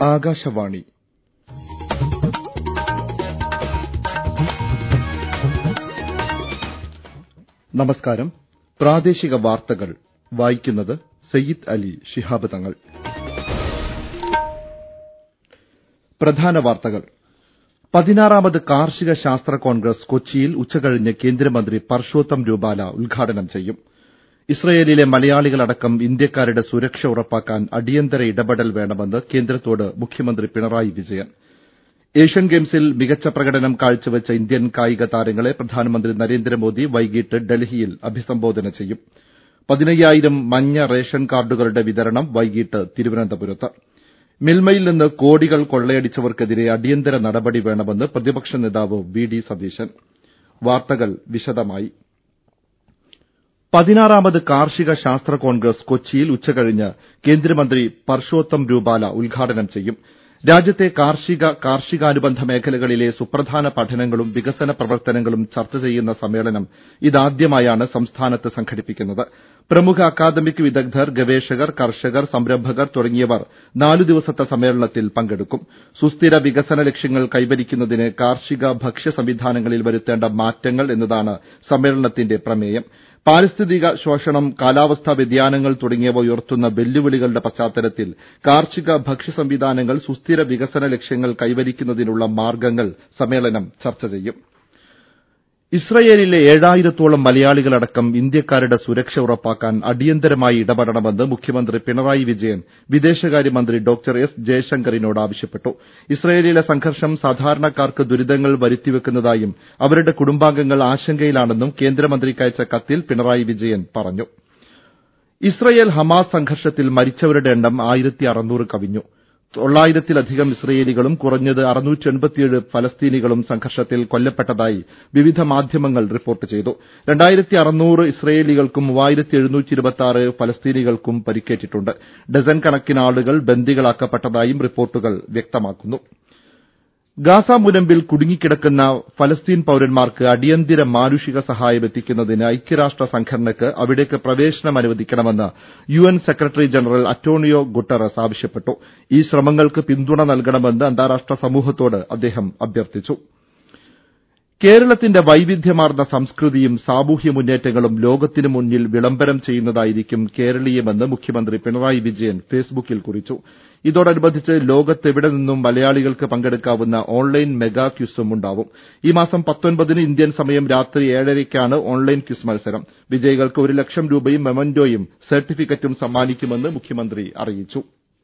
ആകാശവാണി നമസ്കാരം പ്രാദേശിക വാർത്തകൾ വായിക്കുന്നത് സയ്യിദ് അലി ശിഹാബ് തങ്ങൾ പ്രധാന വാർത്തകൾ പതിനാറാമത് കാർഷിക ശാസ്ത്ര കോൺഗ്രസ് കൊച്ചിയിൽ ഉച്ചകഴിഞ്ഞ് കേന്ദ്രമന്ത്രി പർഷോത്തം രൂപാല ഉദ്ഘാടനം ചെയ്യും ഇസ്രയേലിലെ മലയാളികളടക്കം ഇന്ത്യക്കാരുടെ സുരക്ഷ ഉറപ്പാക്കാൻ അടിയന്തര ഇടപെടൽ വേണമെന്ന് കേന്ദ്രത്തോട് മുഖ്യമന്ത്രി പിണറായി വിജയൻ ഏഷ്യൻ ഗെയിംസിൽ മികച്ച പ്രകടനം കാഴ്ചവെച്ച ഇന്ത്യൻ കായിക താരങ്ങളെ പ്രധാനമന്ത്രി നരേന്ദ്രമോദി വൈകിട്ട് ഡൽഹിയിൽ അഭിസംബോധന ചെയ്യും പതിനയ്യായിരം മഞ്ഞ റേഷൻ കാർഡുകളുടെ വിതരണം വൈകിട്ട് തിരുവനന്തപുരത്ത് മിൽമയിൽ നിന്ന് കോടികൾ കൊള്ളയടിച്ചവർക്കെതിരെ അടിയന്തര നടപടി വേണമെന്ന് പ്രതിപക്ഷ നേതാവ് വി ഡി സതീശൻ വാർത്തകൾ വിശദമായി പതിനാറാമത് കാർഷിക ശാസ്ത്ര കോൺഗ്രസ് കൊച്ചിയിൽ ഉച്ചകഴിഞ്ഞ് കേന്ദ്രമന്ത്രി പർഷോത്തം രൂപാല ഉദ്ഘാടനം ചെയ്യും രാജ്യത്തെ കാർഷിക കാർഷികാനുബന്ധ മേഖലകളിലെ സുപ്രധാന പഠനങ്ങളും വികസന പ്രവർത്തനങ്ങളും ചർച്ച ചെയ്യുന്ന സമ്മേളനം ഇതാദ്യമായാണ് സംസ്ഥാനത്ത് സംഘടിപ്പിക്കുന്നത് പ്രമുഖ അക്കാദമിക് വിദഗ്ധർ ഗവേഷകർ കർഷകർ സംരംഭകർ തുടങ്ങിയവർ നാലു ദിവസത്തെ സമ്മേളനത്തിൽ പങ്കെടുക്കും സുസ്ഥിര വികസന ലക്ഷ്യങ്ങൾ കൈവരിക്കുന്നതിന് കാർഷിക ഭക്ഷ്യ സംവിധാനങ്ങളിൽ വരുത്തേണ്ട മാറ്റങ്ങൾ എന്നതാണ് സമ്മേളനത്തിന്റെ പ്രമേയം പാരിസ്ഥിതിക ശോഷണം കാലാവസ്ഥാ വ്യതിയാനങ്ങൾ തുടങ്ങിയവ ഉയർത്തുന്ന വെല്ലുവിളികളുടെ പശ്ചാത്തലത്തിൽ കാർഷിക ഭക്ഷ്യ സംവിധാനങ്ങൾ സുസ്ഥിര വികസന ലക്ഷ്യങ്ങൾ കൈവരിക്കുന്നതിനുള്ള മാർഗ്ഗങ്ങൾ സമ്മേളനം ചർച്ച ചെയ്യും ഇസ്രയേലിലെ ഏഴായിരത്തോളം മലയാളികളടക്കം ഇന്ത്യക്കാരുടെ സുരക്ഷ ഉറപ്പാക്കാൻ അടിയന്തരമായി ഇടപെടണമെന്ന് മുഖ്യമന്ത്രി പിണറായി വിജയൻ വിദേശകാര്യമന്ത്രി ഡോക്ടർ എസ് ജയശങ്കറിനോട് ആവശ്യപ്പെട്ടു ഇസ്രയേലിലെ സംഘർഷം സാധാരണക്കാർക്ക് ദുരിതങ്ങൾ വരുത്തിവെക്കുന്നതായും അവരുടെ കുടുംബാംഗങ്ങൾ ആശങ്കയിലാണെന്നും കേന്ദ്രമന്ത്രിക്കയച്ച കത്തിൽ പിണറായി വിജയൻ പറഞ്ഞു ഇസ്രയേൽ ഹമാസ് സംഘർഷത്തിൽ മരിച്ചവരുടെ എണ്ണം ആയിരത്തി അറുന്നൂറ് കവിഞ്ഞു തൊള്ളായിരത്തിലധികം ഇസ്രയേലികളും കുറഞ്ഞത് അറുന്നൂറ്റി ഫലസ്തീനികളും സംഘർഷത്തിൽ കൊല്ലപ്പെട്ടതായി വിവിധ മാധ്യമങ്ങൾ റിപ്പോർട്ട് ചെയ്തു രണ്ടായിരത്തി അറുന്നൂറ് ഇസ്രയേലികൾക്കും മൂവായിരത്തി എഴുന്നൂറ്റി ഇരുപത്തിയാറ് ഫലസ്തീനികൾക്കും പരിക്കേറ്റിട്ടുണ്ട് ഡസൻ കണക്കിന് ആളുകൾ ബന്ദികളാക്കപ്പെട്ടതായും റിപ്പോർട്ടുകൾ വ്യക്തമാക്കുന്നു ഗാസ മുനമ്പിൽ കുടുങ്ങിക്കിടക്കുന്ന ഫലസ്തീൻ പൌരന്മാർക്ക് അടിയന്തര മാനുഷിക സഹായം എത്തിക്കുന്നതിന് ഐക്യരാഷ്ട്ര സംഘടനയ്ക്ക് അവിടേക്ക് പ്രവേശനം അനുവദിക്കണമെന്ന് UN secretary general Antonio Guterres ആവശ്യപ്പെട്ടു ഈ ശ്രമങ്ങൾക്ക് പിന്തുണ നൽകണമെന്ന് അന്താരാഷ്ട്ര സമൂഹത്തോട് അദ്ദേഹം അഭ്യർത്ഥിച്ചു കേരളത്തിന്റെ വൈവിധ്യമാർന്ന സംസ്കൃതിയും സാമൂഹ്യ മുന്നേറ്റങ്ങളും ലോകത്തിനു മുന്നിൽ വിളംബരം ചെയ്യുന്നതായിരിക്കും കേരളീയമെന്ന് മുഖ്യമന്ത്രി പിണറായി വിജയൻ ഫേസ്ബുക്കിൽ കുറിച്ചു ഇതോടനുബന്ധിച്ച് ലോകത്തെവിടെ നിന്നും മലയാളികൾക്ക് പങ്കെടുക്കാവുന്ന ഓൺലൈൻ മെഗാ ക്വിസും ഉണ്ടാവും ഈ മാസം പത്തൊൻപതിന് ഇന്ത്യൻ സമയം രാത്രി ഏഴരയ്ക്കാണ് ഓൺലൈൻ ക്വിസ് മത്സരം വിജയികൾക്ക് ഒരു ലക്ഷം രൂപയും മെമന്റോയും സർട്ടിഫിക്കറ്റും സമ്മാനിക്കുമെന്ന് മുഖ്യമന്ത്രി അറിയിച്ചു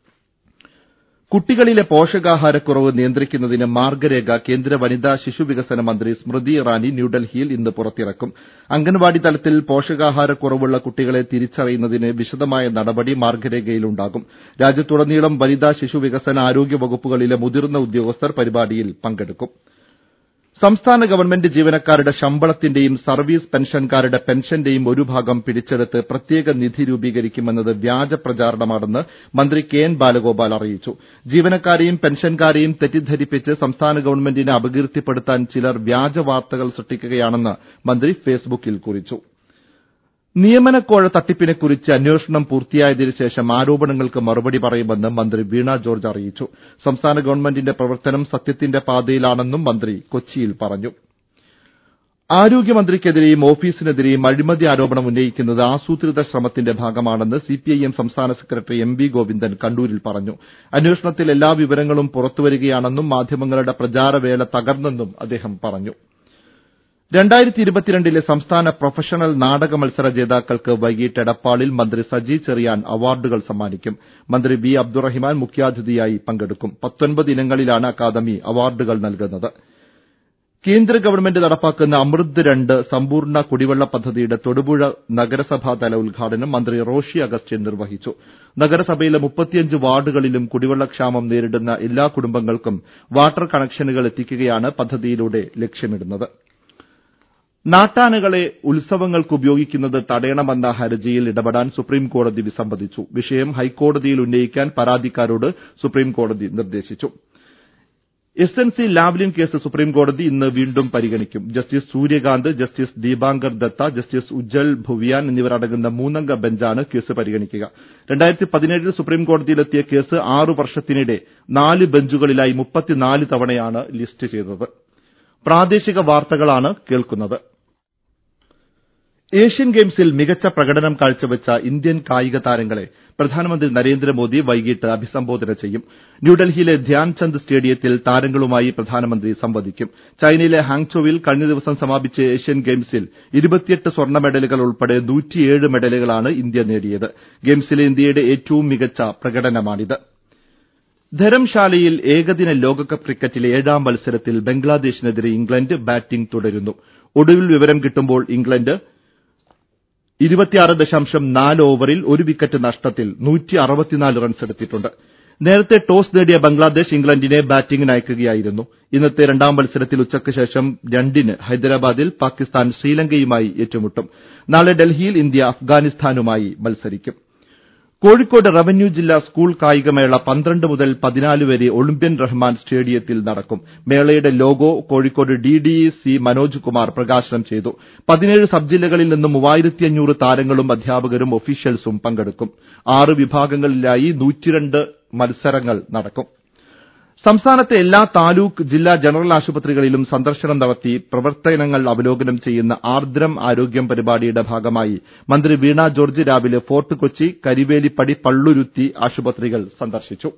കുട്ടികളിലെ പോഷകാഹാരക്കുറവ് നിയന്ത്രിക്കുന്നതിന് മാർഗ്ഗരേഖ കേന്ദ്ര വനിതാ ശിശുവികസന മന്ത്രി സ്മൃതി ഇറാനി ന്യൂഡൽഹിയിൽ ഇന്ന് പുറത്തിറക്കും അംഗൻവാടി തലത്തിൽ പോഷകാഹാരക്കുറവുള്ള കുട്ടികളെ തിരിച്ചറിയുന്നതിന് വിശദമായ നടപടി മാർഗ്ഗരേഖയിലുണ്ടാകും രാജ്യത്തുടനീളം വനിതാ ശിശുവികസന ആരോഗ്യ വകുപ്പുകളിലെ മുതിർന്ന ഉദ്യോഗസ്ഥർ പരിപാടിയിൽ പങ്കെടുക്കും സംസ്ഥാന ഗവൺമെന്റ് ജീവനക്കാരുടെ ശമ്പളത്തിന്റെയും സർവീസ് പെൻഷൻകാരുടെ പെൻഷന്റെയും ഒരു ഭാഗം പിടിച്ചെടുത്ത് പ്രത്യേക നിധി രൂപീകരിക്കുമെന്നത് വ്യാജ പ്രചാരണമാണെന്ന് മന്ത്രി കെ എൻ ബാലഗോപാൽ അറിയിച്ചു ജീവനക്കാരെയും പെൻഷൻകാരെയും തെറ്റിദ്ധരിപ്പിച്ച് സംസ്ഥാന ഗവൺമെന്റിനെ അപകീർത്തിപ്പെടുത്താൻ ചിലർ വ്യാജ വാർത്തകൾ സൃഷ്ടിക്കുകയാണെന്ന് മന്ത്രി ഫേസ്ബുക്കിൽ കുറിച്ചു നിയമനക്കോഴ തട്ടിപ്പിനെക്കുറിച്ച് അന്വേഷണം പൂർത്തിയായതിനു ശേഷം ആരോപണങ്ങൾക്ക് മറുപടി പറയുമെന്ന് മന്ത്രി വീണ ജോർജ് അറിയിച്ചു സംസ്ഥാന ഗവൺമെന്റിന്റെ പ്രവർത്തനം സത്യത്തിന്റെ പാതയിലാണെന്നും മന്ത്രി കൊച്ചിയിൽ പറഞ്ഞു ആരോഗ്യമന്ത്രിക്കെതിരെയും ഓഫീസിനെതിരെയും അഴിമതി ആരോപണം ഉന്നയിക്കുന്നത് ആസൂത്രിത ശ്രമത്തിന്റെ ഭാഗമാണെന്ന് സിപിഐഎം സംസ്ഥാന സെക്രട്ടറി എം വി ഗോവിന്ദൻ കണ്ണൂരിൽ പറഞ്ഞു അന്വേഷണത്തിൽ എല്ലാ വിവരങ്ങളും പുറത്തുവരികയാണെന്നും മാധ്യമങ്ങളുടെ പ്രചാരവേല തകർന്നെന്നും അദ്ദേഹം പറഞ്ഞു രണ്ടായിരത്തി ഇരുപത്തിരണ്ടിലെ സംസ്ഥാന പ്രൊഫഷണൽ നാടക മത്സര ജേതാക്കൾക്ക് വൈകിട്ട് എടപ്പാളിൽ മന്ത്രി സജി ചെറിയാൻ അവാർഡുകൾ സമ്മാനിക്കും മന്ത്രി വി അബ്ദുറഹിമാൻ മുഖ്യാതിഥിയായി പങ്കെടുക്കും പത്തൊൻപത് ഇനങ്ങളിലാണ് അക്കാദമി അവാർഡുകൾ നൽകുന്നത് കേന്ദ്ര ഗവൺമെന്റ് നടപ്പാക്കുന്ന അമൃത് രണ്ട് സമ്പൂർണ്ണ കുടിവെള്ള പദ്ധതിയുടെ തൊടുപുഴ നഗരസഭാതല ഉദ്ഘാടനം മന്ത്രി റോഷി അഗസ്റ്റിൻ നിർവഹിച്ചു നഗരസഭയിലെ മുപ്പത്തിയഞ്ച് വാർഡുകളിലും കുടിവെള്ളക്ഷാമം നേരിടുന്ന എല്ലാ കുടുംബങ്ങൾക്കും വാട്ടർ കണക്ഷനുകൾ എത്തിക്കുകയാണ് പദ്ധതിയിലൂടെ ലക്ഷ്യമിടുന്നത് നാട്ടാനകളെ ഉത്സവങ്ങൾക്ക് ഉപയോഗിക്കുന്നത് തടയണമെന്ന ഹർജിയിൽ ഇടപെടാൻ സുപ്രീംകോടതി വിസമ്മതിച്ചു വിഷയം ഹൈക്കോടതിയിൽ ഉന്നയിക്കാൻ പരാതിക്കാരോട് സുപ്രീംകോടതി നിർദ്ദേശിച്ചു S N C Lavalin case സുപ്രീംകോടതി ഇന്ന് വീണ്ടും പരിഗണിക്കും justice Suryakant justice Dipankar Datta justice Ujjal Bhuyan എന്നിവരടങ്ങുന്ന മൂന്നംഗ ബെഞ്ചാണ് കേസ് പരിഗണിക്കുക രണ്ടായിരത്തി പതിനേഴിൽ സുപ്രീംകോടതിയിലെത്തിയ കേസ് ആറു വർഷത്തിനിടെ നാല് ബെഞ്ചുകളിലായി മുപ്പത്തിനാല് തവണയാണ് ലിസ്റ്റ് ചെയ്തത് പ്രാദേശിക വാർത്തകളാണ് കേൾക്കുന്നത് ഏഷ്യൻ ഗെയിംസിൽ മികച്ച പ്രകടനം കാഴ്ചവെച്ച ഇന്ത്യൻ കായിക താരങ്ങളെ പ്രധാനമന്ത്രി നരേന്ദ്രമോദി വൈകിട്ട് അഭിസംബോധന ചെയ്യും ന്യൂഡൽഹിയിലെ ധ്യാൻചന്ദ് സ്റ്റേഡിയത്തിൽ താരങ്ങളുമായി പ്രധാനമന്ത്രി സംവദിക്കും ചൈനയിലെ ഹാങ്ചോവിൽ കഴിഞ്ഞ ദിവസം സമാപിച്ച ഏഷ്യൻ ഗെയിംസിൽ ഇരുപത്തിയെട്ട് സ്വർണ്ണ മെഡലുകൾ ഉൾപ്പെടെ നൂറ്റിയേഴ് മെഡലുകളാണ് ഇന്ത്യ നേടിയത് ഗെയിംസിലെ ഇന്ത്യയുടെ ഏറ്റവും മികച്ച പ്രകടനമാണിത് ധരംശാലയിൽ ഏകദിന ലോകകപ്പ് ക്രിക്കറ്റിലെ ഏഴാം മത്സരത്തിൽ ബംഗ്ലാദേശിനെതിരെ ഇംഗ്ലണ്ട് ബാറ്റിംഗ് തുടരുന്നു ഒടുവിൽ വിവരം കിട്ടുമ്പോൾ ഇംഗ്ലണ്ട് ഇരുപത്തിയാറ് ദശാംശം നാല് ഓവറിൽ ഒരു വിക്കറ്റ് നഷ്ടത്തിൽ നൂറ്റി അറുപത്തിനാല് റൺസ് എടുത്തിട്ടുണ്ട് നേരത്തെ ടോസ് നേടിയ ബംഗ്ലാദേശ് ഇംഗ്ലണ്ടിനെ ബാറ്റിംഗിന് അയക്കുകയായിരുന്നു ഇന്നത്തെ രണ്ടാം മത്സരത്തിൽ ഉച്ചയ്ക്ക് ശേഷം രണ്ടിന് ഹൈദരാബാദിൽ പാകിസ്ഥാൻ ശ്രീലങ്കയുമായി ഏറ്റുമുട്ടും നാളെ ഡൽഹിയിൽ ഇന്ത്യ അഫ്ഗാനിസ്ഥാനുമായി മത്സരിക്കും കോഴിക്കോട് റവന്യൂ ജില്ലാ സ്കൂൾ കായികമേള പന്ത്രണ്ട് മുതൽ പതിനാല് വരെ ഒളിമ്പ്യൻ റഹ്മാൻ സ്റ്റേഡിയത്തിൽ നടക്കും മേളയുടെ logo Kozhikode D D C Manoj Kumar പ്രകാശനം ചെയ്തു പതിനേഴ് സബ് ജില്ലകളിൽ നിന്നും മൂവായിരത്തി അഞ്ഞൂറ് താരങ്ങളും അധ്യാപകരും ഒഫീഷ്യൽസും പങ്കെടുക്കും ആറ് വിഭാഗങ്ങളിലായി നൂറ്റിരണ്ട് മത്സരങ്ങൾ നടക്കും സംസ്ഥാനത്തെ എല്ലാ താലൂക്ക് ജില്ലാ ജനറൽ ആശുപത്രികളിലും സന്ദർശനം നടത്തി പ്രവർത്തനങ്ങൾ അവലോകനം ചെയ്യുന്ന ആർദ്രം ആരോഗ്യം പരിപാടിയുടെ ഭാഗമായി മന്ത്രി വീണ ജോർജ് രാവിലെ ഫോർട്ട് കൊച്ചി കരിവേലിപ്പടി പള്ളുരുത്തി ആശുപത്രികൾ സന്ദർശിച്ചു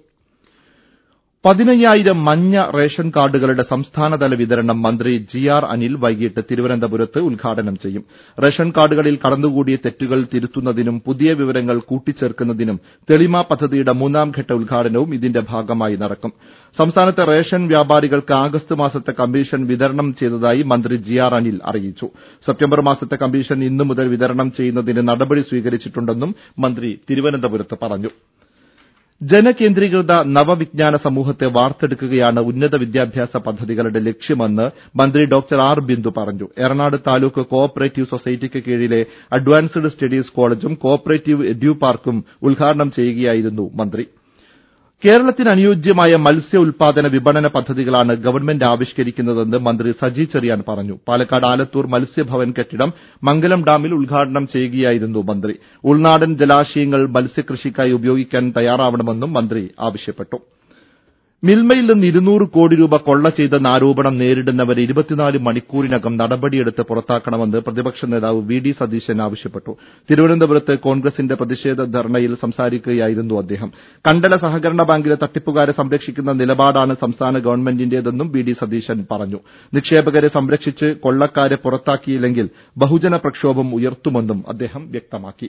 പതിനയ്യായിരം മഞ്ഞ റേഷൻ കാർഡുകളുടെ സംസ്ഥാനതല വിതരണം മന്ത്രി ജി ആർ അനിൽ വൈകിട്ട് തിരുവനന്തപുരത്ത് ഉദ്ഘാടനം ചെയ്യും റേഷൻ കാർഡുകളിൽ കടന്നുകൂടിയ തെറ്റുകൾ തിരുത്തുന്നതിനും പുതിയ വിവരങ്ങൾ കൂട്ടിച്ചേർക്കുന്നതിനും തെളിമ പദ്ധതിയുടെ മൂന്നാം ഘട്ട ഉദ്ഘാടനവും ഇതിന്റെ ഭാഗമായി നടക്കും സംസ്ഥാനത്തെ റേഷൻ വ്യാപാരികൾക്ക് ആഗസ്റ്റ് മാസത്തെ കമ്മീഷൻ വിതരണം ചെയ്തതായി മന്ത്രി ജി ആർ അനിൽ അറിയിച്ചു സെപ്റ്റംബർ മാസത്തെ കമ്മീഷൻ ഇന്നു മുതൽ വിതരണം ചെയ്യുന്നതിന് നടപടി സ്വീകരിച്ചിട്ടുണ്ടെന്നും മന്ത്രി തിരുവനന്തപുരത്ത് പറഞ്ഞു ജനകേന്ദ്രീകൃത നവവിജ്ഞാന സമൂഹത്തെ വാർത്തെടുക്കുകയാണ് ഉന്നത വിദ്യാഭ്യാസ പദ്ധതികളുടെ ലക്ഷ്യമെന്ന് മന്ത്രി ഡോക്ടർ ആർ ബിന്ദു പറഞ്ഞു എറണാട് താലൂക്ക് കോ ഓപ്പറേറ്റീവ് സൊസൈറ്റിക്ക് കീഴിലെ അഡ്വാൻസ്ഡ് സ്റ്റഡീസ് കോളേജും കോ ഓപ്പറേറ്റീവ് എഡ്യൂ പാർക്കും ഉദ്ഘാടനം ചെയ്യുകയായിരുന്നു മന്ത്രി കേരളത്തിന് അനുയോജ്യമായ മത്സ്യ ഉൽപാദന വിപണന പദ്ധതികളാണ് ഗവൺമെന്റ് ആവിഷ്കരിക്കുന്നതെന്ന് മന്ത്രി സജി ചെറിയാൻ പറഞ്ഞു പാലക്കാട് ആലത്തൂർ മത്സ്യഭവൻ കെട്ടിടം മംഗലം ഡാമിൽ ഉദ്ഘാടനം ചെയ്യുകയായിരുന്നു മന്ത്രി ഉൾനാടൻ ജലാശയങ്ങൾ മത്സ്യകൃഷിക്കായി ഉപയോഗിക്കാൻ തയ്യാറാവണമെന്നും മന്ത്രി ആവശ്യപ്പെട്ടു മിൽമയിൽ നിന്ന് ഇരുന്നൂറ് കോടി രൂപ കൊള്ള ചെയ്തെന്ന ആരോപണം നേരിടുന്നവരെ ഇരുപത്തിനാല് മണിക്കൂറിനകം നടപടിയെടുത്ത് പുറത്താക്കണമെന്ന് പ്രതിപക്ഷ നേതാവ് വി ഡി സതീശൻ ആവശ്യപ്പെട്ടു തിരുവനന്തപുരത്ത് കോൺഗ്രസിന്റെ പ്രതിഷേധ ധർണയിൽ സംസാരിക്കുകയായിരുന്നു അദ്ദേഹം കണ്ടല സഹകരണ ബാങ്കിലെ തട്ടിപ്പുകാരെ സംരക്ഷിക്കുന്ന നിലപാടാണ് സംസ്ഥാന ഗവൺമെന്റിന്റേതെന്നും വി ഡി സതീശൻ പറഞ്ഞു നിക്ഷേപകരെ സംരക്ഷിച്ച് കൊള്ളക്കാരെ പുറത്താക്കിയില്ലെങ്കിൽ ബഹുജന പ്രക്ഷോഭം ഉയർത്തുമെന്നും അദ്ദേഹം വ്യക്തമാക്കി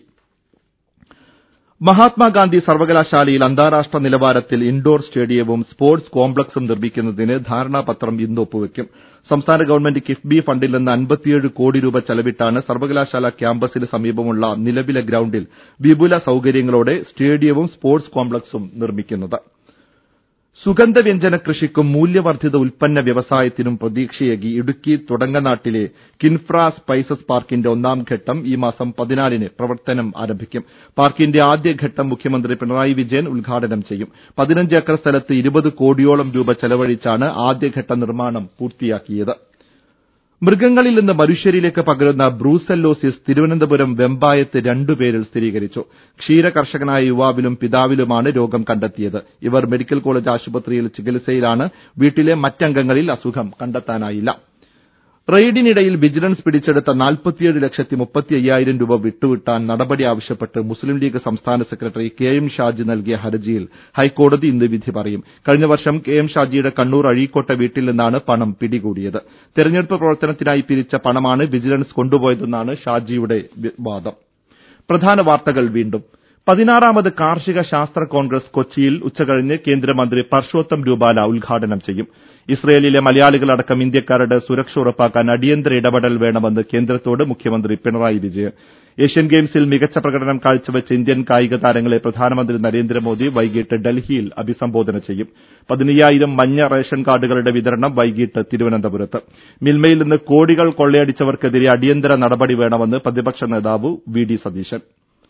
മഹാത്മാഗാന്ധി സർവകലാശാലയിൽ അന്താരാഷ്ട്ര നിലവാരത്തിൽ ഇൻഡോർ സ്റ്റേഡിയവും സ്പോർട്സ് കോംപ്ലക്സും നിർമ്മിക്കുന്നതിന് ധാരണാപത്രം ഇന്ന് ഒപ്പുവെക്കും സംസ്ഥാന ഗവൺമെന്റ് കിഫ്ബി ഫണ്ടിൽ നിന്ന് അൻപത്തിയേഴ് കോടി രൂപ ചെലവിട്ടാണ് സർവകലാശാല ക്യാമ്പസിന് സമീപമുള്ള നിലവിലെ ഗ്രൌണ്ടിൽ വിപുല സൌകര്യങ്ങളോടെ സ്റ്റേഡിയവും സ്പോർട്സ് കോംപ്ലക്സും നിർമ്മിക്കുന്നത് സുഗന്ധവ്യഞ്ജന കൃഷിക്കും മൂല്യവർദ്ധിത ഉൽപ്പന്ന വ്യവസായത്തിനും പ്രതീക്ഷയേകി ഇടുക്കി തുടങ്ങനാട്ടിലെ കിൻഫ്ര സ്പൈസസ് പാർക്കിന്റെ ഒന്നാം ഘട്ടം ഈ മാസം പതിനാലിന് പ്രവർത്തനം ആരംഭിക്കും പാർക്കിന്റെ ആദ്യഘട്ടം മുഖ്യമന്ത്രി പിണറായി വിജയൻ ഉദ്ഘാടനം ചെയ്യും പതിനഞ്ച് ഏക്കർ സ്ഥലത്ത് ഇരുപത് കോടിയോളം രൂപ ചെലവഴിച്ചാണ് ആദ്യഘട്ട നിർമ്മാണം പൂർത്തിയാക്കിയത് മൃഗങ്ങളിൽ നിന്ന് മനുഷ്യരിലേക്ക് പകരുന്ന ബ്രൂസെല്ലോസിസ് തിരുവനന്തപുരം വെമ്പായത്ത് രണ്ടുപേരിൽ സ്ഥിരീകരിച്ചു ക്ഷീര കർഷകനായ യുവാവിലും പിതാവിലുമാണ് രോഗം കണ്ടെത്തിയത് ഇവർ മെഡിക്കൽ കോളേജ് ആശുപത്രിയിൽ ചികിത്സയിലാണ് വീട്ടിലെ മറ്റംഗങ്ങളിൽ അസുഖം കണ്ടെത്താനായില്ല റെയ്ഡിനിടയിൽ വിജിലൻസ് പിടിച്ചെടുത്ത നാൽപ്പത്തിയേഴ് ലക്ഷത്തി മുപ്പത്തി അയ്യായിരം രൂപ വിട്ടുകിട്ടാൻ നടപടി ആവശ്യപ്പെട്ട് മുസ്ലിം ലീഗ് സംസ്ഥാന സെക്രട്ടറി കെ എം ഷാജി നൽകിയ ഹർജിയിൽ ഹൈക്കോടതി ഇന്ന് വിധി പറയും കഴിഞ്ഞ വർഷം കെ എം ഷാജിയുടെ കണ്ണൂർ അഴീക്കോട്ടെ വീട്ടിൽ നിന്നാണ് പണം പിടികൂടിയത് തെരഞ്ഞെടുപ്പ് പ്രവർത്തനത്തിനായി പിരിച്ച പണമാണ് വിജിലൻസ് കൊണ്ടുപോയതെന്നാണ് ഷാജിയുടെ വാദം പ്രധാന വാർത്തകൾ വീണ്ടും പതിനാറാമത് കാർഷിക ശാസ്ത്ര കോൺഗ്രസ് കൊച്ചിയിൽ ഉച്ചകഴിഞ്ഞ് കേന്ദ്രമന്ത്രി പർഷോത്തം രൂപാല ഉദ്ഘാടനം ചെയ്യും ഇസ്രയേലിലെ മലയാളികളടക്കം ഇന്ത്യക്കാരുടെ സുരക്ഷ ഉറപ്പാക്കാൻ അടിയന്തര ഇടപെടൽ വേണമെന്ന് കേന്ദ്രത്തോട് മുഖ്യമന്ത്രി പിണറായി വിജയൻ ഏഷ്യൻ ഗെയിംസിൽ മികച്ച പ്രകടനം കാഴ്ചവെച്ച ഇന്ത്യൻ കായിക താരങ്ങളെ പ്രധാനമന്ത്രി നരേന്ദ്രമോദി വൈകിട്ട് ഡൽഹിയിൽ അഭിസംബോധന ചെയ്യും പതിനയ്യായിരം മഞ്ഞ റേഷൻ കാർഡുകളുടെ വിതരണം വൈകിട്ട് തിരുവനന്തപുരത്ത് മിൽമയിൽ നിന്ന് കോടികൾ കൊള്ളയടിച്ചവർക്കെതിരെ അടിയന്തര നടപടി വേണമെന്ന് പ്രതിപക്ഷ നേതാവ് വി ഡി സതീശൻ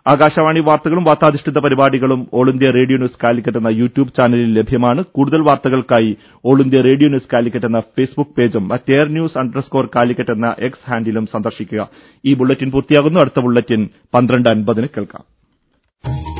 ആകാശവാണി വാർത്തകളും വാർത്താധിഷ്ഠിത പരിപാടികളും all India radio news Calicut എന്ന യൂട്യൂബ് ചാനലിൽ ലഭ്യമാണ് കൂടുതൽ വാർത്തകൾക്കായി all India radio news Calicut എന്ന ഫേസ്ബുക്ക് പേജും at air news underscore Calicut എന്ന എക്സ് ഹാൻഡിലും സന്ദർശിക്കുക ഈ ബുള്ളറ്റിൻ പൂർത്തിയാകുന്നു അടുത്ത ബുള്ളറ്റിൻ പന്ത്രണ്ട് അൻപതിന് കേൾക്കാം